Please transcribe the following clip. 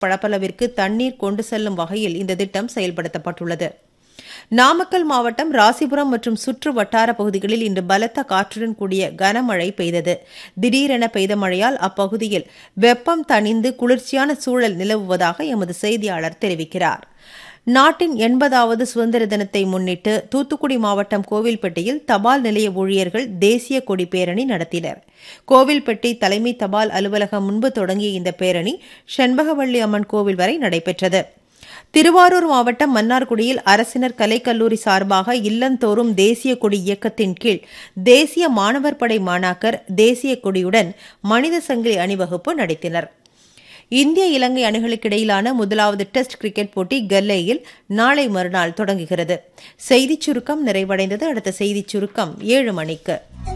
பரப்பளவிற்கு தண்ணீர் கொண்டு செல்லும் வகையில் இந்த திட்டம் செயல்படுத்தப்பட்டுள்ளது நாமக்கல் மாவட்டம் ராசிபுரம் மற்றும் சுற்று வட்டார பகுதிகளில் இன்று பலத்த காற்றுடன் கூடிய கனமழை பெய்தது திடீரென பெய்த மழையால் அப்பகுதியில் வெப்பம் தணிந்து குளிர்ச்சியான சூழல் நிலவுவதாக எமது செய்தியாளர் தெரிவிக்கிறார் நாட்டின் எண்பதாவது சுதந்திர தினத்தை முன்னிட்டு தூத்துக்குடி மாவட்டம் கோவில்பட்டியில் தபால் நிலைய ஊழியர்கள் தேசிய கொடி பேரணி நடத்தினர் கோவில்பட்டி தலைமை தபால் அலுவலகம் முன்பு தொடங்கிய இந்த பேரணி செண்பகவள்ளி அம்மன் கோவில் வரை நடைபெற்றது திருவாரூர் மாவட்டம் மன்னார்குடியில் அரசினர் கலைக்கல்லூரி சார்பாக இல்லந்தோறும் தேசிய கொடி இயக்கத்தின் கீழ் தேசிய மாணவர் படை மாணாக்கர் தேசிய கொடியுடன் மனித சங்கிலி அணிவகுப்பு நடத்தினர் இந்திய இலங்கை அணிகளுக்கிடையிலான முதலாவது டெஸ்ட் கிரிக்கெட் போட்டி கல்லேயில் நாளை மறுநாள் தொடங்குகிறது செய்திச் சுருக்கம் நிறைவடைந்தது அடுத்த செய்திச் சுருக்கம் ஏழு மணிக்கு